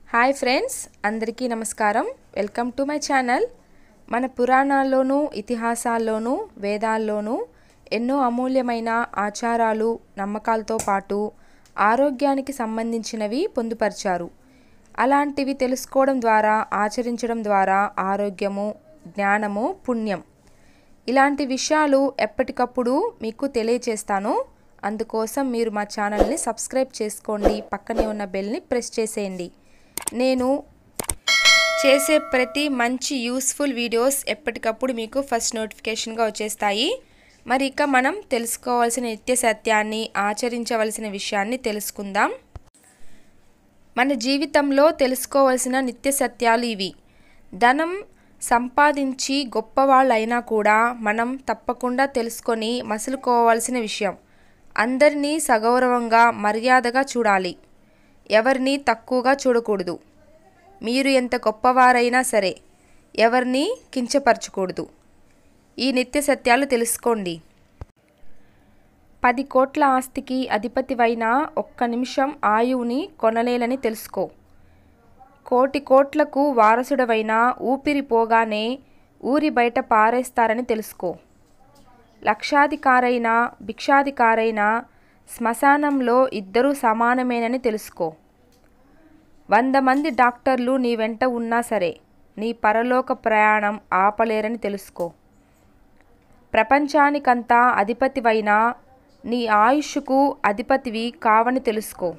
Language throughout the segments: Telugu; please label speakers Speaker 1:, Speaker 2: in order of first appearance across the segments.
Speaker 1: హాయ్ ఫ్రెండ్స్ అందరికీ నమస్కారం వెల్కమ్ టు మై ఛానల్ మన పురాణాల్లోనూ ఇతిహాసాల్లోనూ వేదాల్లోనూ ఎన్నో అమూల్యమైన ఆచారాలు నమ్మకాలతో పాటు ఆరోగ్యానికి సంబంధించినవి పొందుపరిచారు అలాంటివి తెలుసుకోవడం ద్వారా ఆచరించడం ద్వారా ఆరోగ్యము జ్ఞానము పుణ్యం ఇలాంటి విషయాలు ఎప్పటికప్పుడు మీకు తెలియచేస్తాను అందుకోసం మీరు మా ఛానల్ని సబ్స్క్రైబ్ చేసుకోండి పక్కనే ఉన్న బెల్ని ప్రెస్ చేసేయండి నేను చేసే ప్రతి మంచి యూస్ఫుల్ వీడియోస్ ఎప్పటికప్పుడు మీకు ఫస్ట్ నోటిఫికేషన్గా వచ్చేస్తాయి మరి ఇక మనం తెలుసుకోవాల్సిన నిత్య సత్యాన్ని ఆచరించవలసిన విషయాన్ని తెలుసుకుందాం మన జీవితంలో తెలుసుకోవలసిన నిత్య సత్యాలు ఇవి ధనం సంపాదించి గొప్పవాళ్ళైనా కూడా మనం తప్పకుండా తెలుసుకొని మసులుకోవాల్సిన విషయం అందరినీ సగౌరవంగా మర్యాదగా చూడాలి ఎవరిని తక్కువగా చూడకూడదు మీరు ఎంత గొప్పవారైనా సరే ఎవరిని కించపరచకూడదు ఈ నిత్య సత్యాలు తెలుసుకోండి పది కోట్ల ఆస్తికి అధిపతివైన ఒక్క నిమిషం ఆయువుని కొనలేలని తెలుసుకో కోటి కోట్లకు వారసుడవైన ఊపిరి పోగానే ఊరి బయట పారేస్తారని తెలుసుకో లక్షాధికారైన భిక్షాధికారైన శ్మశానంలో ఇద్దరూ సమానమేనని తెలుసుకో వంద మంది డాక్టర్లు నీ వెంట ఉన్నా సరే నీ పరలోక ప్రయాణం ఆపలేరని తెలుసుకో ప్రపంచానికంతా అధిపతివైన నీ ఆయుష్కు అధిపతివి కావని తెలుసుకో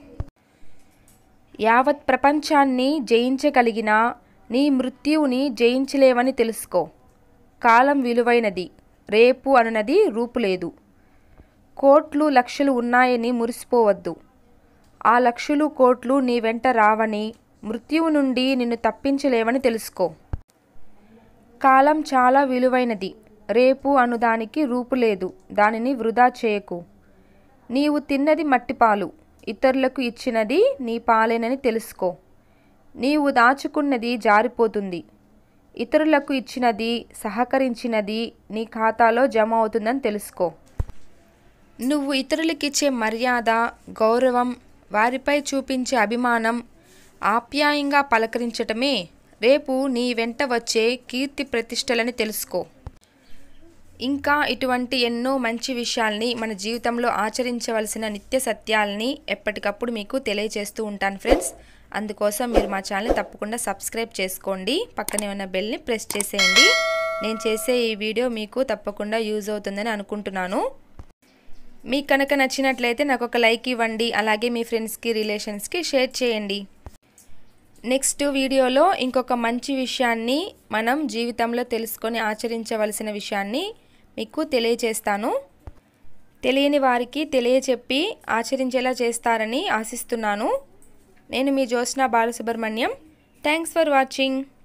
Speaker 1: యావత్ ప్రపంచాన్ని జయించగలిగిన నీ మృత్యువుని జయించలేవని తెలుసుకో కాలం విలువైనది రేపు అనునది రూపులేదు కోట్లు లక్షలు ఉన్నాయని మురిసిపోవద్దు ఆ లక్షలు కోట్లు నీ వెంట రావని మృత్యువు నుండి నిన్ను తప్పించలేవని తెలుసుకో కాలం చాలా విలువైనది రేపు అనుదానికి రూపు లేదు దానిని వృధా చేయకు నీవు తిన్నది మట్టిపాలు ఇతరులకు ఇచ్చినది నీ పాలేనని తెలుసుకో నీవు దాచుకున్నది జారిపోతుంది ఇతరులకు ఇచ్చినది సహకరించినది నీ ఖాతాలో జమ అవుతుందని తెలుసుకో నువ్వు ఇతరులకిచ్చే మర్యాద గౌరవం వారిపై చూపించే అభిమానం ఆప్యాయంగా పలకరించటమే రేపు నీ వెంట వచ్చే కీర్తి ప్రతిష్టలని తెలుసుకో ఇంకా ఇటువంటి ఎన్నో మంచి విషయాల్ని మన జీవితంలో ఆచరించవలసిన నిత్య సత్యాలని ఎప్పటికప్పుడు మీకు తెలియజేస్తూ ఉంటాను ఫ్రెండ్స్ అందుకోసం మీరు మా ఛానల్ని తప్పకుండా సబ్స్క్రైబ్ చేసుకోండి పక్కనే ఉన్న బెల్ని ప్రెస్ చేసేయండి నేను చేసే ఈ వీడియో మీకు తప్పకుండా యూజ్ అవుతుందని అనుకుంటున్నాను మీకు కనుక నచ్చినట్లయితే నాకు ఒక లైక్ ఇవ్వండి అలాగే మీ ఫ్రెండ్స్కి రిలేషన్స్కి షేర్ చేయండి నెక్స్ట్ వీడియోలో ఇంకొక మంచి విషయాన్ని మనం జీవితంలో తెలుసుకొని ఆచరించవలసిన విషయాన్ని మీకు తెలియచేస్తాను తెలియని వారికి తెలియచెప్పి ఆచరించేలా చేస్తారని ఆశిస్తున్నాను నేను మీ Jyotsna Balasubrahmanyam thanks for watching